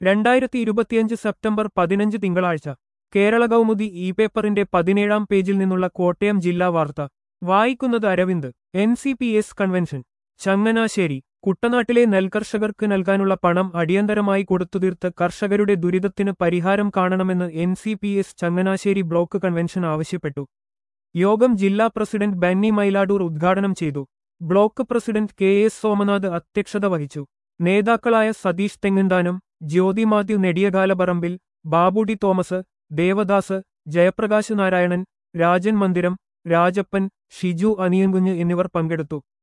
രണ്ടായിരത്തി ഇരുപത്തിയഞ്ച് സെപ്റ്റംബർ പതിനഞ്ച് തിങ്കളാഴ്ച കേരള കൗമുദി ഇ പേപ്പറിന്റെ പതിനേഴാം പേജിൽ നിന്നുള്ള കോട്ടയം ജില്ലാ വാർത്ത വായിക്കുന്നത് Aravind N C P S convention Changanassery കുട്ടനാട്ടിലെ നെൽകർഷകർക്ക് നൽകാനുള്ള പണം അടിയന്തരമായി കൊടുത്തുതീർത്ത് കർഷകരുടെ ദുരിതത്തിന് പരിഹാരം കാണണമെന്ന് N C P S Changanassery block convention ആവശ്യപ്പെട്ടു യോഗം ജില്ലാ പ്രസിഡന്റ് ബെന്നി മൈലാടൂർ ഉദ്ഘാടനം ചെയ്തു block president K S Somanath അധ്യക്ഷത വഹിച്ചു നേതാക്കളായ സതീഷ് തെങ്ങന്താനം ജ്യോതി മാത്യു നെടിയകാലപറമ്പിൽ ബാബുഡി തോമസ് ദേവദാസ് ജയപ്രകാശ് നാരായണൻ രാജൻ മന്ദിരം രാജപ്പൻ ഷിജു അനിയൻകുഞ്ഞ് എന്നിവർ പങ്കെടുത്തു